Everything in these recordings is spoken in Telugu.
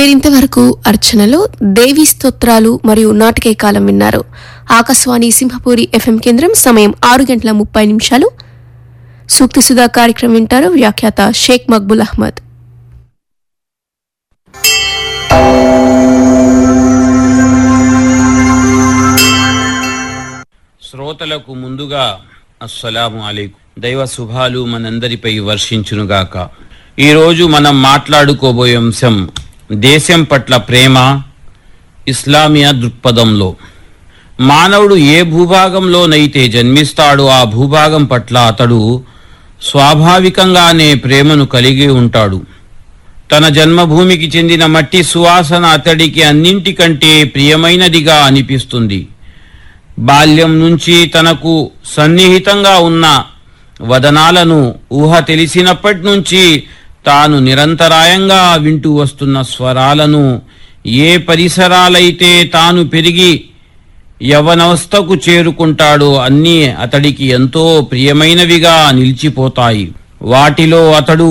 మీరింతవరకు అర్చనలో దేవీ స్తోత్రాలు మరియు నాటకే కాలం విన్నారు ఆకాశవాణి సింహపూరి ఎఫ్ఎం కేంద్రం సమయం ఆరు గంటల ముప్పై నిమిషాలు సూక్తి సుధా కార్యక్రమం వింటారు వ్యాఖ్యాత షేక్ మక్బుల్ అహ్మద్ శ్రోతలకు ముందుగా అస్సలాము అలైకు దైవ శుభాలు మనందరిపై వర్షించునుగాక ఈరోజు మనం మాట్లాడుకోబోయే అంశం దేశం పట్ల ప్రేమ ఇస్లామియా దృక్పథంలో మానవుడు ఏ భూభాగంలోనైతే జన్మిస్తాడో ఆ భూభాగం పట్ల అతడు స్వాభావికంగానే ప్రేమను కలిగి ఉంటాడు తన జన్మభూమికి చెందిన మట్టి సువాసన అతడికి అన్నింటికంటే ప్రియమైనదిగా అనిపిస్తుంది బాల్యం నుంచి తనకు సన్నిహితంగా ఉన్న వదనాలను ఊహ తెలిసినప్పటి నుంచి తాను నిరంతరాయంగా వింటూ వస్తున్న స్వరాలను ఏ పరిసరాలైతే తాను పెరిగి యవనవస్థకు చేరుకుంటాడో అన్నీ అతడికి ఎంతో ప్రియమైనవిగా నిలిచిపోతాయి వాటిలో అతడు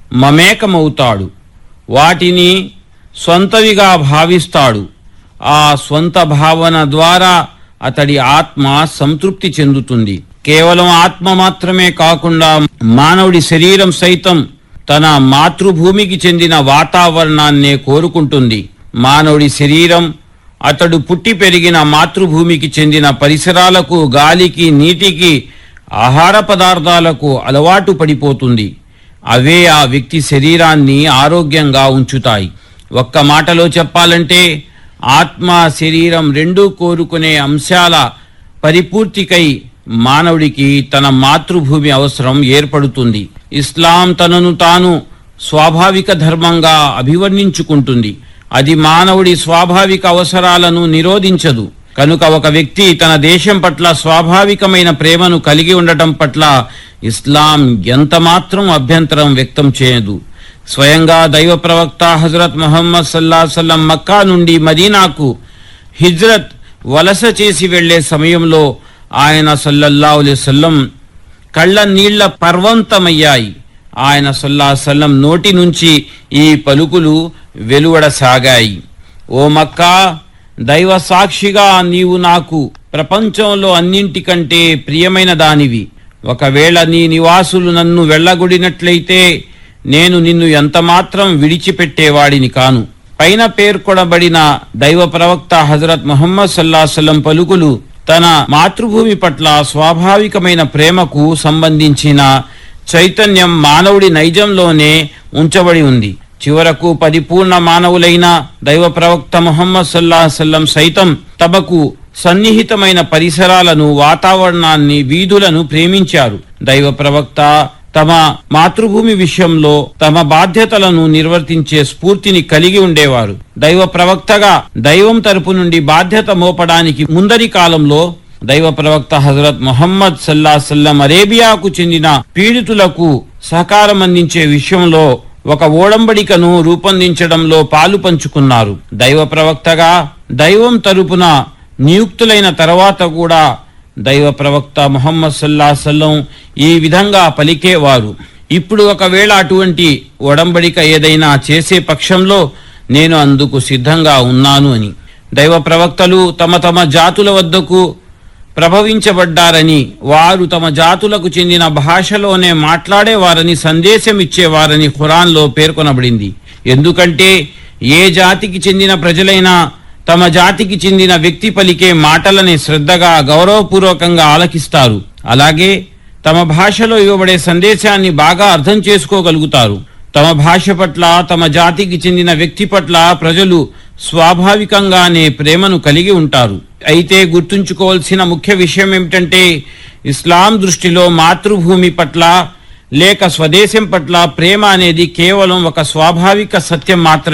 మమేకమవుతాడు వాటిని స్వంతవిగా భావిస్తాడు ఆ స్వంత భావన ద్వారా అతడి ఆత్మ సంతృప్తి చెందుతుంది కేవలం ఆత్మ మాత్రమే కాకుండా మానవుడి శరీరం సైతం తన మాతృభూమికి చెందిన వాతావరణాన్నే కోరుకుంటుంది మానవుడి శరీరం అతడు పుట్టి పెరిగిన మాతృభూమికి చెందిన పరిసరాలకు గాలికి నీటికి ఆహార పదార్థాలకు అలవాటు పడిపోతుంది అవే ఆ వ్యక్తి శరీరాన్ని ఆరోగ్యంగా ఉంచుతాయి ఒక్క మాటలో చెప్పాలంటే ఆత్మ శరీరం రెండూ కోరుకునే అంశాల పరిపూర్తికై మానవుడికి తన మాతృభూమి అవసరం ఏర్పడుతుంది ఇస్లాం తనను తాను స్వాభావిక ధర్మంగా అభివర్ణించుకుంటుంది అది మానవుడి స్వాభావిక అవసరాలను నిరోధించదు కనుక ఒక వ్యక్తి తన దేశం పట్ల స్వాభావికమైన ప్రేమను కలిగి ఉండటం పట్ల ఇస్లాం ఎంత మాత్రం అభ్యంతరం వ్యక్తం చేయదు స్వయంగా దైవ ప్రవక్త హజరత్ ముహమ్మద్ సల్లా సల్లం మక్కా నుండి మదీనాకు హిజ్రత్ వలస చేసి వెళ్లే సమయంలో ఆయన సల్లల్లా సల్లం కళ్ళ నీళ్ల పర్వంతమయ్యాయి ఆయన సల్లా సల్లం నోటి నుంచి ఈ పలుకులు వెలువడసాగాయి ఓ మక్కా దైవ సాక్షిగా నీవు నాకు ప్రపంచంలో అన్నింటికంటే ప్రియమైన దానివి ఒకవేళ నీ నివాసులు నన్ను వెళ్ళగొడినట్లయితే నేను నిన్ను ఎంతమాత్రం విడిచిపెట్టేవాడిని కాను పైన పేర్కొనబడిన దైవ ప్రవక్త హజరత్ ముహమ్మద్ సల్లాహసల్లం పలుకులు తన మాతృభూమి పట్ల స్వాభావికమైన ప్రేమకు సంబంధించిన చైతన్యం మానవుడి నైజంలోనే ఉంచబడి ఉంది చివరకు పరిపూర్ణ మానవులైన దైవ ప్రవక్త ముహమ్మద్ సల్లాహసల్లం సైతం తమకు సన్నిహితమైన పరిసరాలను వాతావరణాన్ని వీధులను ప్రేమించారు దైవ ప్రవక్త తమ మాతృభూమి విషయంలో తమ బాధ్యతలను నిర్వర్తించే స్ఫూర్తిని కలిగి ఉండేవారు దైవ ప్రవక్తగా దైవం తరపు నుండి బాధ్యత మోపడానికి ముందరి కాలంలో దైవ ప్రవక్త హజరత్ మొహమ్మద్ సల్లా సల్లం అరేబియాకు చెందిన పీడితులకు సహకారం అందించే విషయంలో ఒక ఓడంబడికను రూపొందించడంలో పాలు పంచుకున్నారు దైవ ప్రవక్తగా దైవం తరపున నియుక్తులైన తర్వాత కూడా దైవ ప్రవక్త ముహమ్మద్ సల్లా సల్లం ఈ విధంగా పలికేవారు ఇప్పుడు ఒకవేళ అటువంటి ఒడంబడిక ఏదైనా చేసే పక్షంలో నేను అందుకు సిద్ధంగా ఉన్నాను అని దైవ ప్రవక్తలు తమ తమ జాతుల వద్దకు ప్రభవించబడ్డారని వారు తమ జాతులకు చెందిన భాషలోనే మాట్లాడేవారని సందేశం ఇచ్చేవారని ఖురాన్లో పేర్కొనబడింది ఎందుకంటే ఏ జాతికి చెందిన ప్రజలైనా తమ జాతికి చెందిన వ్యక్తి పలికే మాటలని శ్రద్ధగా గౌరవపూర్వకంగా ఆలకిస్తారు అలాగే తమ భాషలో ఇవ్వబడే సందేశాన్ని బాగా అర్థం చేసుకోగలుగుతారు తమ భాష పట్ల తమ జాతికి చెందిన వ్యక్తి పట్ల ప్రజలు స్వాభావికంగానే ప్రేమను కలిగి ఉంటారు అయితే గుర్తుంచుకోవాల్సిన ముఖ్య విషయం ఏమిటంటే ఇస్లాం దృష్టిలో మాతృభూమి పట్ల లేక స్వదేశం పట్ల ప్రేమ అనేది కేవలం ఒక స్వాభావిక సత్యం మాత్రమే